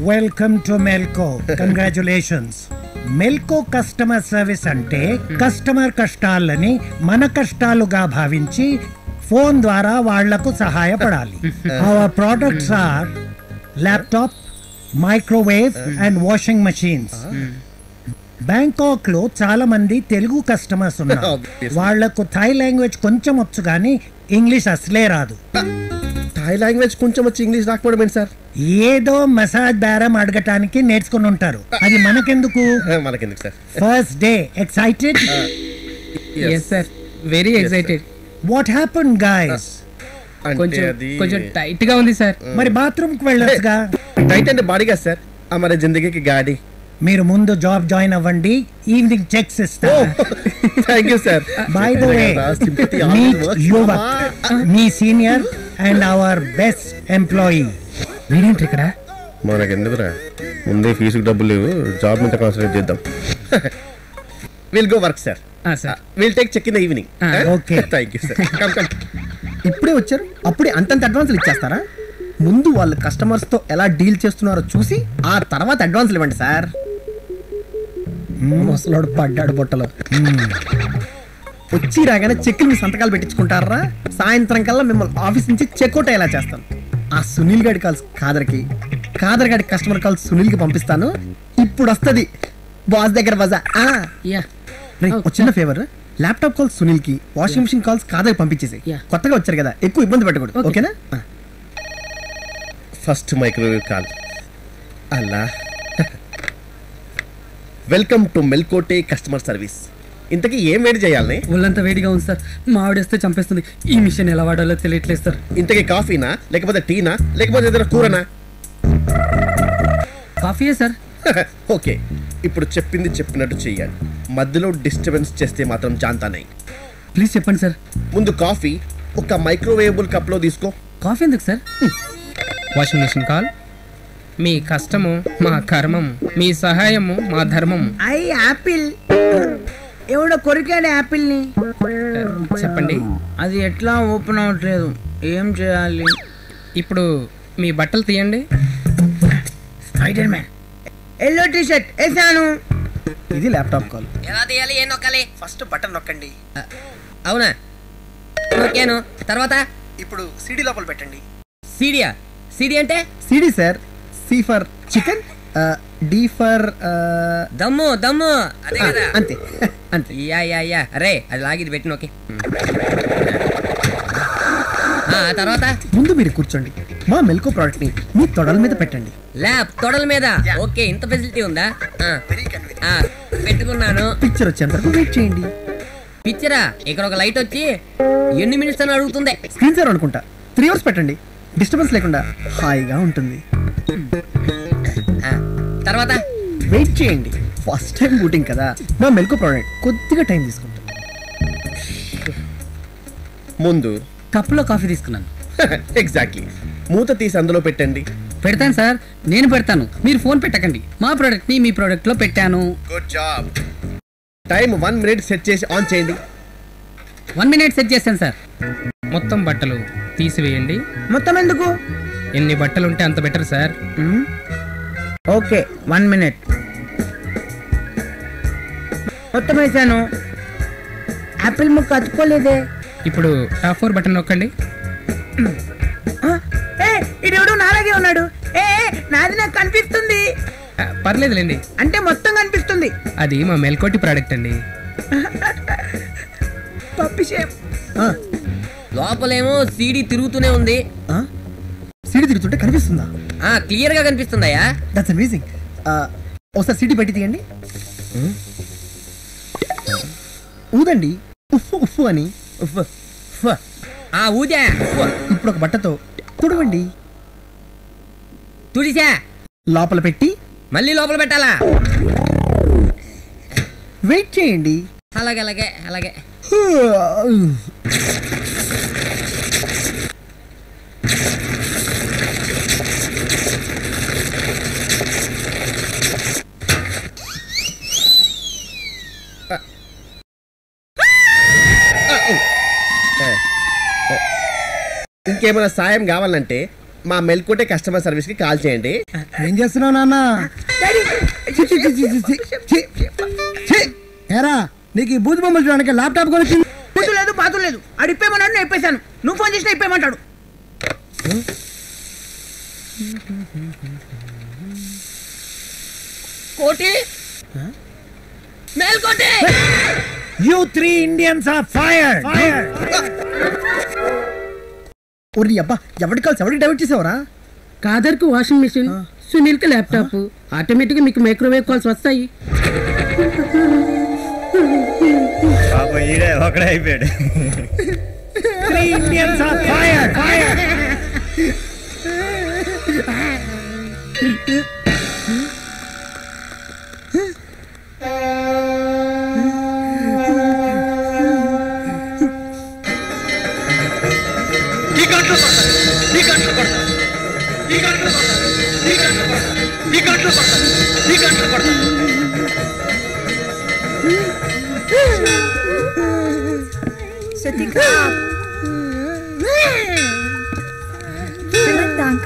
Welcome to Melco congratulations Melco customer service అంటే customer కష్టాలని మన కష్టాలుగా భావించి ఫోన్ ద్వారా వాళ్లకు సహాయపడాలి our products are laptop microwave and washing machines Bangkok లో చాలా మంది తెలుగు కస్టమర్స్ ఉన్నారు Obviously. వాళ్లకు థాయ్ లాంగ్వేజ్ కొంచెం వచ్చు కానీ ఇంగ్లీష్ అసలే రాదు థాయ్ లాంగ్వేజ్ కొంచెం వచ్చి ఇంగ్లీష్ రాకపోవడం ఏంటి సార్ ఏదో మసాజ్ బేరం అడగటానికి నేర్చుకుని ఉంటారు అది మనకెందుకు మనకెందుకు sir first day excited yes sir very excited what happen guys అంటే కొంచెం అది కొంచెం టైట్ గా ఉంది సార్ మరి బాత్రూమ్ కి వెళ్ళొచ్చుగా టైట్ అంటే బాడీ కదా సార్ हमारे जिंदगी गाड़ी మీరు ముందు జాబ్ జాయిన్ అవ్వండి ఈవినింగ్ చెక్స్ ఇస్తా thank you sir by the way meet Yuva మీ senior and our best employee మీరేంటి ఇక్కడ మనకెందుకురా ముందే ఫీజుకి డబ్బులు లేవు జాబ్ మీద కాన్సన్ట్రేట్ చేద్దాం విల్ గో వర్క్ సార్ ఆ, sir will take check in the evening Ah, okay. Thank you sir come come ఇప్పుడే వచ్చారు అప్పుడే అంతంత అడ్వాన్స్లు ఇచ్చేస్తారా ముందు వాళ్ళు కస్టమర్స్ తో ఎలా డీల్ చేస్తున్నారో చూసి ఆ తర్వాత అడ్వాన్స్లు ఇవ్వండి సార్ ముసలోడు పడ్డాడు బుట్టలో వచ్చి రాగానే చెక్కులు మీ సంతకాలు పెట్టించుకుంటారా సాయంత్రం కల్లా మిమ్మల్ని ఆఫీస్ నుంచి చెక్అవుట్ అయ్యేలా చేస్తాను ఆ సునీల్ గారి కాల్స్ కాదర్కి కాదర్ గారి కస్టమర్ కాల్స్ సునీల్కి పంపిస్తాను ఇప్పుడు వస్తుంది బాస్ దగ్గర బజా ఆ. యా రేయ్, ఒక చిన్న ఫేవర్ ల్యాప్టాప్ కాల్స్ సునీల్ కి వాషింగ్ మిషన్ కాల్స్ కాదర్ పంపించేసి Yeah. కొత్తగా వచ్చారు కదా ఎక్కువ ఇబ్బంది పెట్టకూడదు Okay. ఓకేనా ఆ. ఫస్ట్ మైక్రోవేవ్ కాల్ అలా welcome to Melkote customer service ఇంతకీ ఏం వేడి చేయాలని ఒళ్ళంతా వేడిగా ఉంది సార్ మావిడేస్తే చంపేస్తుంది ఈ మిషన్ ఎలా వాడాలో తెలియట్లేదు సార్ ఇంతకీ కాఫీనా లేకపోతే టీనా లేకపోతే ఏదైనా కూరనా కాఫీయే సార్ ఓకే ఇప్పుడు చెప్పింది చెప్పినట్టు చెయ్యాలి మధ్యలో డిస్టర్బెన్స్ చేస్తే మాత్రం జాంతానై ప్లీజ్ చెప్పండి సార్ ముందు కాఫీ ఒక మైక్రోవేవబుల్ కప్లో తీసుకో కాఫీ ఎందుకు సార్ వాషింగ్ మిషన్ కాల్ మీ కష్టము మా కర్మము మీ సహాయము మా ధర్మము ఐ యాపిల్ ఎవడో కొరికాడు యాపిల్ని చెప్పండి అది ఎట్లా ఓపెన్ అవ్వట్లేదు ఏం చేయాలి ఇప్పుడు మీ బట్టలు తీయండి Spider Man yellow T shirt వేసాను ఇది ల్యాప్టాప్ కాల్ ఎలా తీయాలి ఏం నొక్కాలి ఫస్ట్ బటన్ నొక్కండి అవునా నొక్కాను తర్వాత ఇప్పుడు సిడి లోపల పెట్టండి సీడియా సీడి అంటే CD sir C for chicken D for దమ్ము దమ్ము అదే కదా అంతే అంతే యా యా యా అరే అది లాగిది పెట్టి నొక్కి ఆ ఆ తర్వాత ముందు మీరు కూర్చోండి మా మెల్కో ప్రోడక్ట్ ని మీ తొడల మీద పెట్టండి ల్యాబ్ తొడల మీద ఓకే ఇంత ఫెసిలిటీ ఉందా ఆ, ఆ, పెట్టుకున్నాను పిక్చర్ వచ్చేంత వరకు వెయిట్ చేయండి పిచ్చరా ఇక్కడ ఒక లైట్ వచ్చి ఎన్ని మినిట్స్ అని అడుగుతుంది స్క్రీన్ సేవ్ అనుకుంటా త్రీ అవర్స్ పెట్టండి డిస్టర్బెన్స్ లేకుండా హాయిగా ఉంటుంది ఆ, తర్వాత వెయిట్ చేయండి ఫస్ట్ టైం బూటింగ్ కదా మా మెల్కో ప్రోడక్ట్ కొద్దిగా టైం తీసుకుంటాం ముందు కప్పులో కాఫీ తీసుకున్నాను ఎగ్జాక్ట్లీ మూత తీసి అందులో పెట్టండి పెడతాను సార్ నేను పెడతాను మీరు ఫోన్ పెట్టకండి మా ప్రోడక్ట్ ని మీ ప్రోడక్ట్ లో పెట్టాను good job time one minute set చేసి ఆన్ చేయండి వన్ మినిట్ సెట్ చేశాను సార్ మొత్తం బట్టలు తీసివేయండి మొత్తం ఎందుకు ఎన్ని బట్టలు ఉంటే అంత better sir okay one minute మొత్తం వేసాను యాపిల్ ముక్క అతుక్కోలేదే ఇప్పుడు టాప్ ఫోర్ బటన్ నొక్కండి ఆ, ఏ ఇడెవడు నాలాగే ఉన్నాడు ఏ ఏ, నాది నాకు కనిపిస్తుంది ఆ, పర్లేదులేండి అంటే మొత్తం కనిపిస్తుంది అది మా మెల్కోటి ప్రోడక్ట్ అండి పప్పి షేప్ లోపలేమో సీడీ తిరుగుతూనే ఉంది సిడి తిరుగుతుంటే కనిపిస్తుందా ఆ క్లియర్ గా కనిపిస్తుందయ్యా దట్స్ అమేజింగ్ ఒకసారి సిడి బయట తీయండి ఊదండి ఉఫ్ ఉఫ్ అని ఉఫ్, ఉఫ్. ఆ ఊదా ఉఫ్. ఇప్పుడు ఒక బట్టతో తుడవండి తుడిసా లోపల పెట్టి మళ్ళీ లోపల పెట్టాలా వెయిట్ చేయండి అలాగే అలాగే అలాగే ఇంకేమైనా సాయం కావాలంటే మా మెల్కోటే కస్టమర్ సర్వీస్ కి కాల్ చేయండి ఏం చేస్తున్నావు నాన్న చి, చి, చి, చి, చి, చి, చి, చి. ఏరా నీకు ఈ బూత్ బొమ్మలు చూడడానికి ల్యాప్టాప్ కొనిచ్చింది కూతు లేదు పాతు లేదు ఆడు ఇప్పేమన్నాడు నేను ఇప్పేశాను నువ్వు ఫోన్ చేసినా ఇప్పేయమంటాడు కోటి Melkote you three Indians are fire fire ఒరి అబ్బా ఎవరి కాల్స్ ఎవరికి డైవర్ట్ చేసావరా కాదర్ కు వాషింగ్ మిషన్ సునీల్ కి ల్యాప్టాప్ ఆటోమేటిక్ గా మీకు మైక్రోవేవ్ కాల్స్ వస్తాయి three Indians are fire fire Vielen Dank.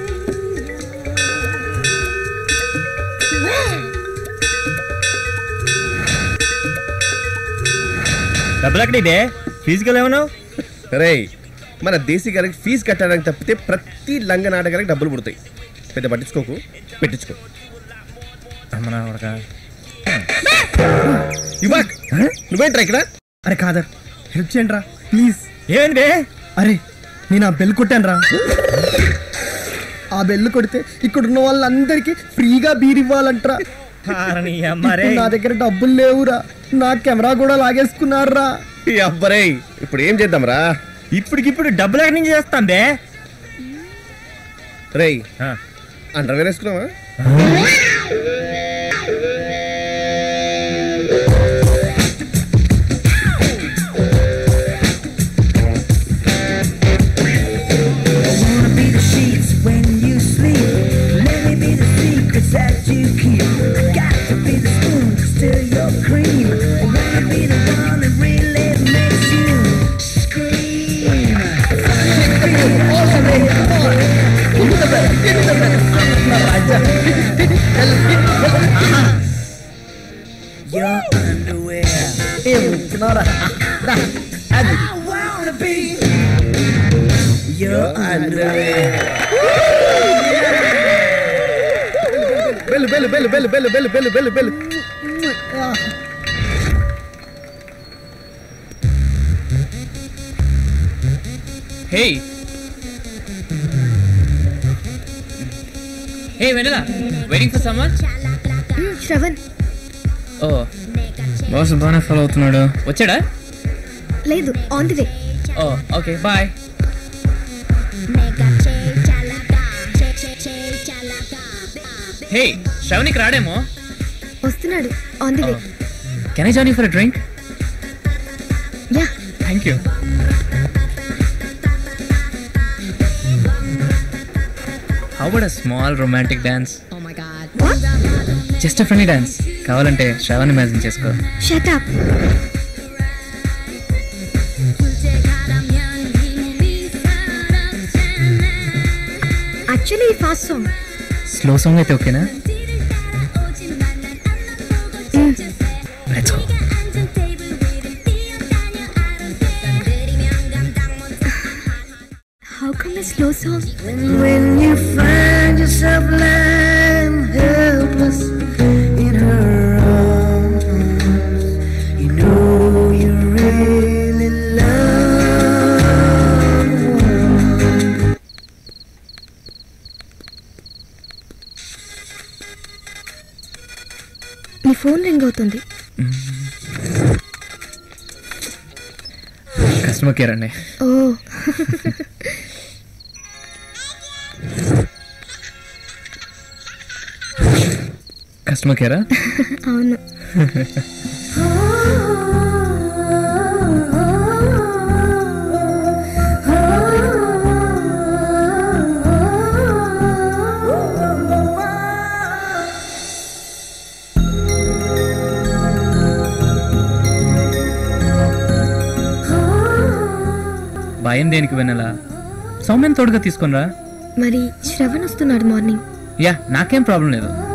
డబ్బులు ఎక్కడ ఇదే ఫీజుకి ఏమన్నావు రే మన దేశీ గారికి ఫీజు కట్టడానికి తప్పితే ప్రతి లంగ నాటకానికి డబ్బులు పుడతాయి పెద్ద పట్టించుకోకు పెట్టించుకో ఇవాక్ నువ్వేంట్రా ఇక్కడ అరే కాదర్ హెల్ప్ చేయండి రా ప్లీజ్ ఏమైంది అరే నేను ఆ బెల్ కొట్టాను రా ఆ బెల్ కొడితే ఇక్కడ ఉన్న వాళ్ళందరికీ ఫ్రీగా బీర్ ఇవ్వాలంటరా అమ్మారే ఇప్పుడు నా దగ్గర డబ్బులు లేవురా నా కెమెరా కూడా లాగేసుకున్నారా ఈ అబ్బరే ఇప్పుడు ఏం చేద్దాంరా ఇప్పటికిప్పుడు డబ్బులు ఎక్కడి నుంచి చేస్తాం బే రేయ్ అండర్వేర్ వేసుకున్నావా wanna be the sheets when you sleep. Let me be the secrets that you keep. I got to be the spoon to stir your cream. I wanna be the one that really makes you scream. Your underwear. ఏమనుకున్నారా I wanna be your underwear. Bell bell bell bell bell bell bell bell bell hey hey వెనలా waiting for summer Shravan ఓ boss బాగానే follow అవుతున్నాడు వచ్చాడా లేదు on the way ఓ okay boy hey శ్రవణికి రాడేమో వస్తున్నాడు on the way can I join for a drink yeah thank you how about a small romantic dance just a funny dance కావాలంటే శ్రవణ్ ఇమాజిన్ చేసుకో shut up actually fast song slow song అయితే ఓకేనా let's go how come a slow song When you find yourself lying helpless in her arms, you know you really love her. నీ phone ring అవుతుంది customer care అండి ఓ customer కేరా అవును భయం దేనికి వెనలా సౌమ్యం తోడుగా తీసుకునిరా మరి శ్రవణ్ వస్తున్నాడు మార్నింగ్ యా నాకేం ప్రాబ్లం లేదు